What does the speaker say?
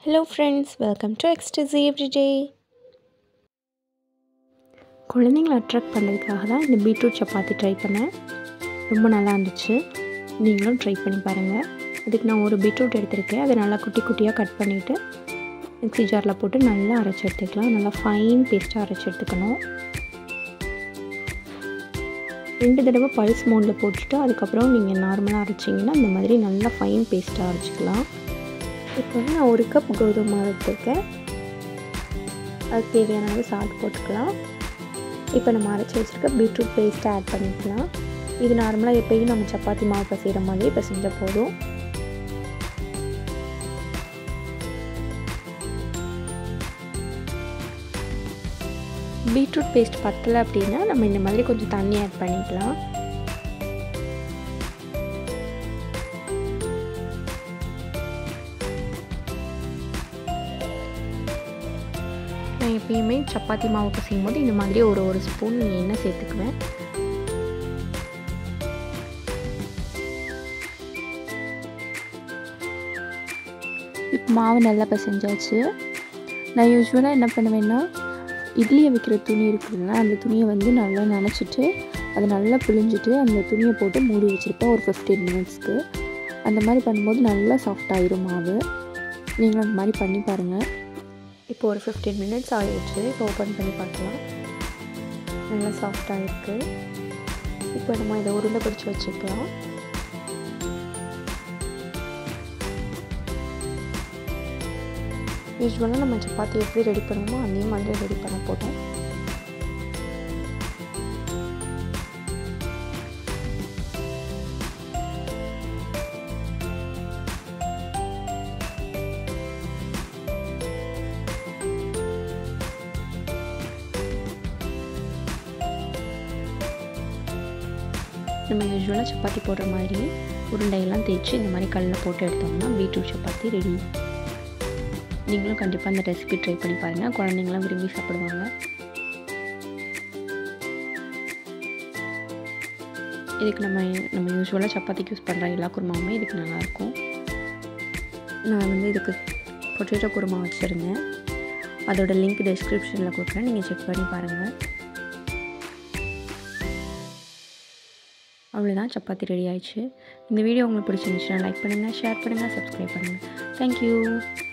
hello friends welcome to ecstasy everyday குழந்தைங்களை attract பண்ணுறதுக்காக தான் இந்த பீட்ரூட் சப்பாத்தி ட்ரை பண்ணேன் ரொம்ப நல்லா இருந்துச்சு நீங்களும் ட்ரை பண்ணி பாருங்கள் அதுக்கு நான் ஒரு பீட்ரூட் எடுத்திருக்கேன் அதை நல்லா குட்டி குட்டியாக கட் பண்ணிவிட்டு மிக்ஸி ஜாரில் போட்டு நல்லா அரைச்சி எடுத்துக்கலாம் நல்லா ஃபைன் பேஸ்ட்டாக அரைச்சி எடுத்துக்கணும் ரெண்டு தடவை பல்ஸ் மோடில் போட்டுட்டு அதுக்கப்புறம் நீங்கள் நார்மலாக அரைச்சிங்கன்னா இந்த மாதிரி நல்லா ஃபைன் பேஸ்ட்டாக அரைச்சிக்கலாம் இப்போ வந்து நான் ஒரு கப் கோதுமை மாவு எடுத்துருக்கேன் அதுக்கு தேவையான அளவு சால்ட் போட்டுக்கலாம் இப்போ நம்ம அரைச்சி வச்சுருக்க பீட்ரூட் பேஸ்ட்டை ஆட் பண்ணிக்கலாம் இது நார்மலாக எப்பயும் நம்ம சப்பாத்தி மாவு பசைகிற மாதிரி இப்போ செஞ்சால் போதும் பீட்ரூட் பேஸ்ட் பத்தலை அப்படின்னா நம்ம இந்த மாதிரி கொஞ்சம் தண்ணி ஆட் பண்ணிக்கலாம் நான் எப்பயுமே சப்பாத்தி மாவுக்கு செய்யும்போது இந்த மாதிரி ஒரு ஒரு ஸ்பூன் எண்ணெய் சேர்த்துக்குவேன் இப்போ மாவு நல்லா பிசைஞ்சாச்சு நான் யூஸ்வலாக என்ன பண்ணுவேன்னா இட்லியை வைக்கிற துணி இருக்குதுன்னா அந்த துணியை வந்து நல்லா நனைச்சிட்டு அதை நல்லா பிழிஞ்சிட்டு அந்த துணியை போட்டு மூடி வச்சுருப்பேன் ஒரு ஃபிஃப்டீன் மினிட்ஸ்க்கு அந்த மாதிரி பண்ணும்போது நல்லா சாஃப்டாகிடும் மாவு நீங்களும் அந்த மாதிரி பண்ணி பாருங்கள் இப்போ ஒரு ஃபிஃப்டீன் மினிட்ஸ் ஆகிடுச்சு இப்போ ஓப்பன் பண்ணி பார்க்கலாம் நல்லா சாஃப்டாக இருக்குது இப்போ நம்ம இதை உருண்டை பிடிச்சி வச்சுக்கலாம் யூஸ்வலாக நம்ம சப்பாத்தி எப்படி ரெடி பண்ணுவோமோ அதே மாதிரி ரெடி பண்ண போட்டோம் நம்ம யூஸ்வலாக சப்பாத்தி போடுற மாதிரி உருண்டையெல்லாம் தேய்ச்சி இந்த மாதிரி கல்லில் போட்டு எடுத்தோம்னா பீட்ரூட் சப்பாத்தி ரெடி நீங்களும் கண்டிப்பாக இந்த ரெசிபி ட்ரை பண்ணி பாருங்கள் குழந்தைங்களாம் விரும்பி சாப்பிடுவாங்க இதுக்கு நம்ம நம்ம யூஸ்வலாக சப்பாத்திக்கு யூஸ் பண்ணுற எல்லா குருமாவுமே இதுக்கு நல்லாயிருக்கும் நான் வந்து இதுக்கு பொட்டேட்டோ குருமா வச்சுருந்தேன் அதோட லிங்க் டிஸ்கிரிப்ஷனில் கொடுக்குறேன் நீங்கள் செக் பண்ணி பாருங்கள் அவ்வளோதான் சப்பாத்தி ரெடி ஆயிடுச்சு இந்த வீடியோ உங்களுக்கு பிடிச்சிருந்துச்சுன்னா லைக் பண்ணுங்கள் ஷேர் பண்ணுங்கள் சப்ஸ்கிரைப் பண்ணுங்கள் தேங்க்யூ